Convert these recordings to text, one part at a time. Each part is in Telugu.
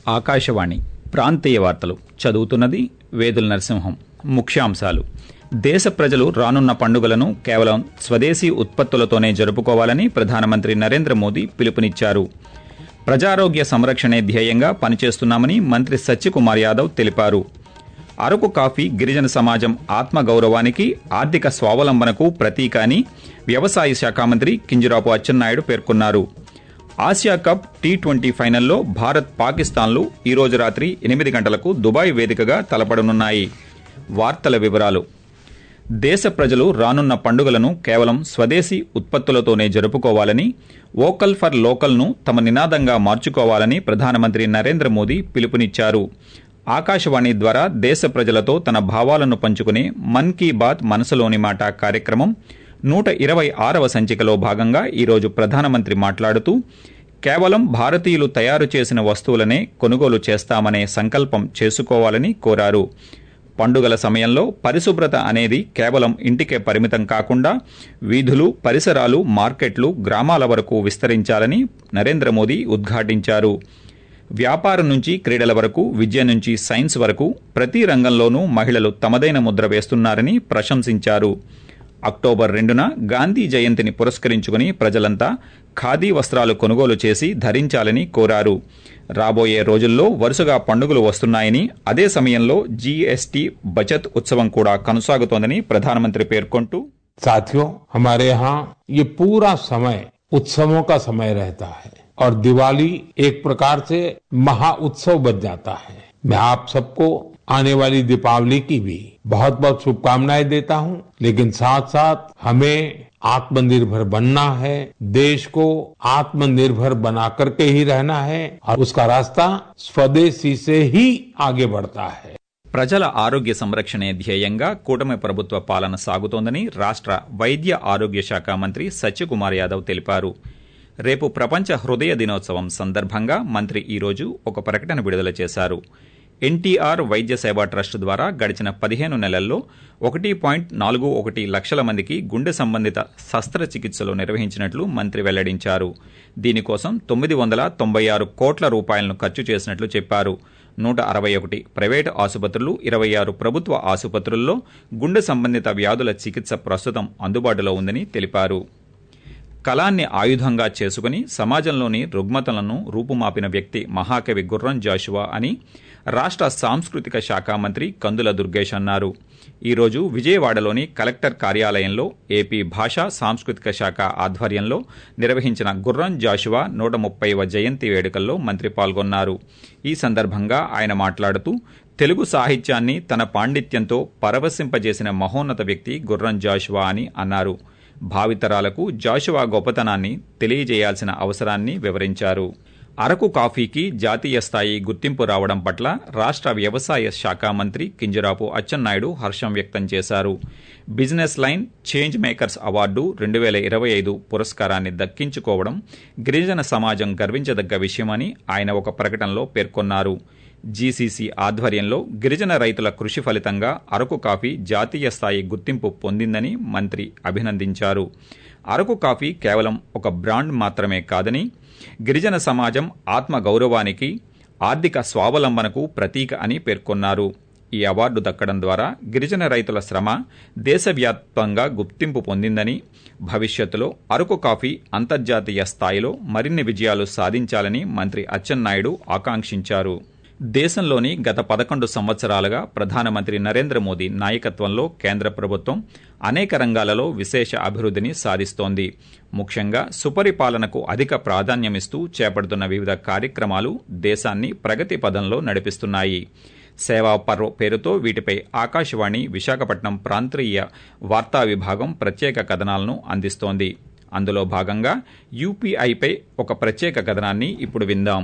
ఆకాశవాణి ప్రాంతీయ వార్తలు చదువుతున్నది వేదుల నరసింహం ముఖ్యాంశాలు దేశ ప్రజలు రానున్న పండుగలను కేవలం స్వదేశీ ఉత్పత్తులతోనే జరుపుకోవాలని ప్రధానమంత్రి నరేంద్ర మోదీ పిలుపునిచ్చారు ప్రజారోగ్య సంరక్షణే ధ్యేయంగా పనిచేస్తున్నామని మంత్రి సత్యకుమార్ యాదవ్ తెలిపారు అరకు కాఫీ గిరిజన సమాజం ఆత్మగౌరవానికి ఆర్థిక స్వావలంబనకు ప్రతీక అని వ్యవసాయ శాఖ మంత్రి కింజరాపు అచ్చెన్నాయుడు పేర్కొన్నారు ఆసియా కప్ టీ ట్వంటీ ఫైనల్లో భారత్ పాకిస్తాన్లు ఈ రోజు రాత్రి ఎనిమిది గంటలకు దుబాయ్ వేదికగా తలపడనున్నాయి వార్తల వివరాలు దేశ ప్రజలు రానున్న పండుగలను కేవలం స్వదేశీ ఉత్పత్తులతోనే జరుపుకోవాలని వోకల్ ఫర్ లోకల్ను తమ నినాదంగా మార్చుకోవాలని ప్రధానమంత్రి నరేంద్ర మోదీ పిలుపునిచ్చారు ఆకాశవాణి ద్వారా దేశ ప్రజలతో తన భావాలను పంచుకునే మన్ కీ బాత్ మనసులోని మాట కార్యక్రమం నూట ఇరవై ఆరవ సంచికలో భాగంగా ఈరోజు ప్రధానమంత్రి మాట్లాడుతూ కేవలం భారతీయులు తయారు చేసిన వస్తువులనే కొనుగోలు చేస్తామనే సంకల్పం చేసుకోవాలని కోరారు పండుగల సమయంలో పరిశుభ్రత అనేది కేవలం ఇంటికే పరిమితం కాకుండా వీధులు పరిసరాలు మార్కెట్లు గ్రామాల వరకు విస్తరించాలని నరేంద్ర మోదీ ఉద్ఘాటించారు వ్యాపారం నుంచి క్రీడల వరకు విద్య నుంచి సైన్స్ వరకు ప్రతి రంగంలోనూ మహిళలు తమదైన ముద్ర వేస్తున్నారని ప్రశంసించారు అక్టోబర్ రెండున గాంధీ జయంతిని పురస్కరించుకుని ప్రజలంతా ఖాదీ వస్త్రాలు కొనుగోలు చేసి ధరించాలని కోరారు రాబోయే రోజుల్లో వరుసగా పండుగలు వస్తున్నాయని అదే సమయంలో జీఎస్టీ బచత్ ఉత్సవం కూడా కొనసాగుతోందని ప్రధానమంత్రి పేర్కొంటూ साथियों हमारे यहाँ ये पूरा समय उत्सवों का समय रहता है और दिवाली एक प्रकार से महा उत्सव बन जाता है मैं आप सबको आने वाली दीपावली की भी बहुत बहुत शुभकामनाएं देता हूं लेकिन साथ साथ हमें आत्मनिर्भर बनना है देश को आत्मनिर्भर बना करके ही रहना है और उसका रास्ता स्वदेशी से ही आगे बढ़ता है ప్రజల ఆరోగ్య సంరక్షణే ధ్యేయంగా కూటమి ప్రభుత్వ పాలన సాగుతోందని రాష్ట్ర వైద్య ఆరోగ్య శాఖ మంత్రి సత్యకుమార్ యాదవ్ తెలిపారు రేపు ప్రపంచ హృదయ దినోత్సవం సందర్భంగా మంత్రి ఈరోజు ఒక ప్రకటన విడుదల చేశారు ఎన్టీఆర్ వైద్య సేవా ట్రస్ట్ ద్వారా గడిచిన పదిహేను నెలల్లో ఒకటి పాయింట్ నాలుగు ఒకటి లక్షల మందికి గుండె సంబంధిత శస్త్రచికిత్సలు నిర్వహించినట్లు మంత్రి వెల్లడించారు దీనికోసం తొమ్మిది వందల తొంభై ఆరు కోట్ల రూపాయలను ఖర్చు చేసినట్లు చెప్పారు నూట అరవై ఒకటి ప్రైవేటు ఆసుపత్రులు ఇరవై ఆరు ప్రభుత్వ ఆసుపత్రుల్లో గుండె సంబంధిత వ్యాధుల చికిత్స ప్రస్తుతం అందుబాటులో ఉందని తెలిపారు కళాన్ని ఆయుధంగా చేసుకుని సమాజంలోని రుగ్మతలను రూపుమాపిన వ్యక్తి మహాకవి గుర్రం జాషువా అని రాష్ట్ర సాంస్కృతిక శాఖ మంత్రి కందుల దుర్గేష్ అన్నారు ఈరోజు విజయవాడలోని కలెక్టర్ కార్యాలయంలో ఏపీ భాషా సాంస్కృతిక శాఖ ఆధ్వర్యంలో నిర్వహించిన గుర్రం జాషువా నూట ముప్పైవ జయంతి వేడుకల్లో మంత్రి పాల్గొన్నారు ఈ సందర్భంగా ఆయన మాట్లాడుతూ తెలుగు సాహిత్యాన్ని తన పాండిత్యంతో పరవశింపజేసిన మహోన్నత వ్యక్తి గుర్రం జాషువా అని అన్నారు భావితరాలకు జాషువా గొప్పతనాన్ని తెలియజేయాల్సిన అవసరాన్ని వివరించారు అరకు కాఫీకి జాతీయ స్థాయి గుర్తింపు రావడం పట్ల రాష్ట్ర వ్యవసాయ శాఖ మంత్రి కింజరాపు అచ్చెన్నాయుడు హర్షం వ్యక్తం చేశారు business line change makers award రెండు వేల ఇరవై ఐదు పురస్కారాన్ని దక్కించుకోవడం గిరిజన సమాజం గర్వించదగ్గ విషయమని ఆయన ఒక ప్రకటనలో పేర్కొన్నారు జీసీసీ ఆధ్వర్యంలో గిరిజన రైతుల కృషి ఫలితంగా అరకు కాఫీ జాతీయ స్థాయి గుర్తింపు పొందిందని మంత్రి అభినందించారు అరకు కాఫీ కేవలం ఒక బ్రాండ్ మాత్రమే కాదని గిరిజన సమాజం ఆత్మ గౌరవానికి ఆర్థిక స్వావలంబనకు ప్రతీక అని పేర్కొన్నారు ఈ అవార్డు దక్కడం ద్వారా గిరిజన రైతుల శ్రమ దేశవ్యాప్తంగా గుర్తింపు పొందిందని భవిష్యత్తులో అరకు కాఫీ అంతర్జాతీయ స్థాయిలో మరిన్ని విజయాలు సాధించాలని మంత్రి అచ్చెన్నాయుడు ఆకాంక్షించారు దేశంలోని గత పదకొండు సంవత్సరాలుగా ప్రధానమంత్రి నరేంద్ర మోదీ నాయకత్వంలో కేంద్ర ప్రభుత్వం అనేక రంగాలలో విశేష అభివృద్ధిని సాధిస్తోంది ముఖ్యంగా సుపరిపాలనకు అధిక ప్రాధాన్యమిస్తూ చేపడుతున్న వివిధ కార్యక్రమాలు దేశాన్ని ప్రగతి పదంలో నడిపిస్తున్నాయి సేవా పర్వ్ పేరుతో వీటిపై ఆకాశవాణి విశాఖపట్నం ప్రాంతీయ వార్తా విభాగం ప్రత్యేక కథనాలను అందిస్తోంది అందులో భాగంగా యూపీఐపై ఒక ప్రత్యేక కథనాన్ని ఇప్పుడు విందాం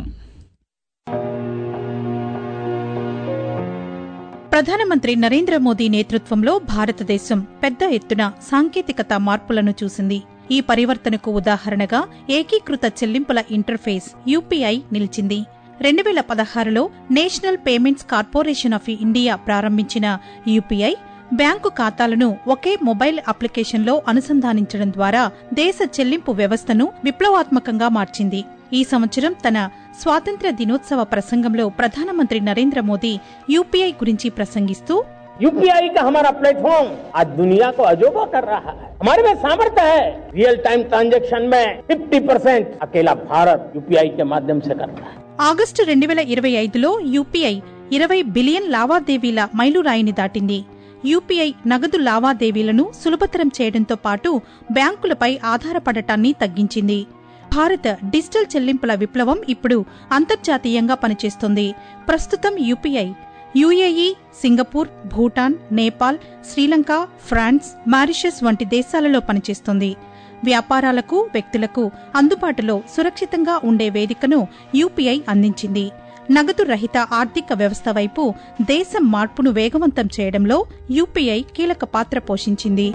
ప్రధానమంత్రి నరేంద్ర మోదీ నేతృత్వంలో భారతదేశం పెద్ద ఎత్తున సాంకేతికత మార్పులను చూసింది ఈ పరివర్తనకు ఉదాహరణగా ఏకీకృత చెల్లింపుల ఇంటర్ఫేస్ యూపీఐ నిలిచింది రెండు వేల పదహారులో national payments corporation of India ప్రారంభించిన యూపీఐ బ్యాంకు ఖాతాలను ఒకే మొబైల్ అప్లికేషన్లో అనుసంధానించడం ద్వారా దేశ చెల్లింపు వ్యవస్థను విప్లవాత్మకంగా మార్చింది ఈ సంవత్సరం తన స్వాతంత్ర్య దినోత్సవ ప్రసంగంలో ప్రధానమంత్రి నరేంద్ర మోదీ యూపీఐ గురించి ప్రసంగిస్తూ यूपीआई का हमारा प्लेटफॉर्म आज दुनिया को अजोबा कर रहा है हमारे में सामर्थ्य है रियल टाइम ट्रांजैक्शन में 50 परसेंट अकेला भारत यूपीआई के माध्यम से करता है ఆగస్టు రెండు వేల ఇరవై ఐదులో యూపీఐ ఇరవై బిలియన్ లావాదేవీల మైలురాయిని దాటింది యూపీఐ నగదు లావాదేవీలను సులభతరం చేయడంతో పాటు బ్యాంకులపై ఆధారపడటాన్ని తగ్గించింది భారత్ డిజిటల్ చెల్లింపుల విప్లవం ఇప్పుడు అంతర్జాతీయంగా పనిచేస్తుంది ప్రస్తుతం UPI UAE Singapore Bhutan Nepal Sri Lanka France Mauritius వంటి దేశాలలో పనిచేస్తుంది వ్యాపారాలకు వ్యక్తులకు అందుబాటులో సురక్షితంగా ఉండే వేదికను యూపీఐ అందించింది నగదు రహిత ఆర్థిక వ్యవస్థ వైపు దేశం మార్పును వేగవంతం చేయడంలో యూపీఐ కీలక పాత్ర పోషించింది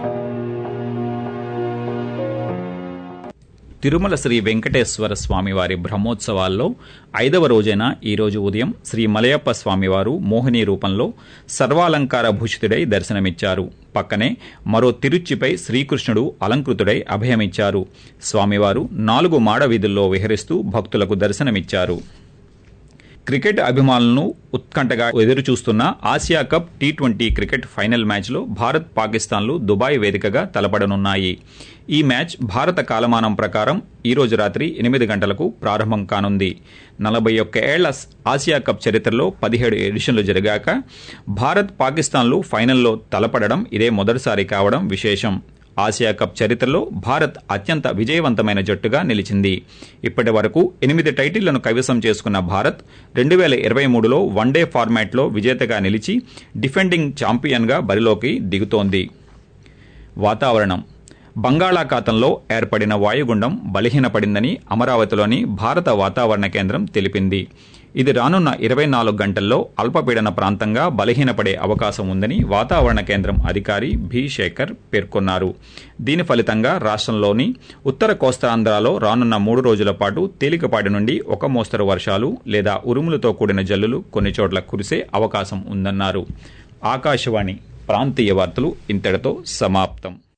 తిరుమల శ్రీ వెంకటేశ్వర స్వామివారి బ్రహ్మోత్సవాల్లో ఐదవ రోజైన ఈ రోజు ఉదయం శ్రీ మలయప్ప స్వామివారు మోహిని రూపంలో సర్వాలంకార భూషితుడై దర్శనమిచ్చారు పక్కనే మరో తిరుచ్చిపై శ్రీకృష్ణుడు అలంకృతుడై అభయమిచ్చారు స్వామివారు నాలుగు మాడ వీధుల్లో విహరిస్తూ భక్తులకు దర్శనమిచ్చారు క్రికెట్ అభిమానులను ఉత్కంఠగా ఎదురుచూస్తున్న Asia cup T twenty cricket final మ్యాచ్లో భారత్ పాకిస్తాన్లు దుబాయ్ వేదికగా తలపడనున్నాయి ఈ మ్యాచ్ భారత కాలమానం ప్రకారం ఈ రోజు రాత్రి ఎనిమిది గంటలకు ప్రారంభం కానుంది నలభై ఒక్క ఏళ్ల ఆసియా కప్ చరిత్రలో పదిహేడు ఎడిషన్లు జరిగాక భారత్ పాకిస్తాన్లు ఫైనల్లో తలపడడం ఇదే మొదటిసారి కావడం విశేషం ఆసియా కప్ చరిత్రలో భారత్ అత్యంత విజయవంతమైన జట్టుగా నిలిచింది ఇప్పటి వరకు ఎనిమిది టైటిళ్లను కైవసం చేసుకున్న భారత్ రెండు వేల ఇరవై మూడులో వన్డే ఫార్మాట్లో విజేతగా నిలిచి డిఫెండింగ్ ఛాంపియన్గా బరిలోకి దిగుతోంది వాతావరణం బంగాళాఖాతంలో ఏర్పడిన వాయుగుండం బలహీనపడిందని అమరావతిలోని భారత వాతావరణ కేంద్రం తెలిపింది ఇది రానున్న ఇరవై నాలుగు గంటల్లో అల్పపీడన ప్రాంతంగా బలహీనపడే అవకాశం ఉందని వాతావరణ కేంద్రం అధికారి భి శేఖర్ పేర్కొన్నారు దీని ఫలితంగా రాష్ట్రంలోని ఉత్తర కోస్తాంధ్రాలో రానున్న మూడు రోజుల పాటు తేలికపాటి నుండి ఒక మోస్తరు వర్షాలు లేదా ఉరుములతో కూడిన జల్లులు కొన్ని చోట్ల కురిసే అవకాశం ఉందన్నారు ఆకాశవాణి ప్రాంతీయ వార్తలు ఇంతటితో సమాప్తం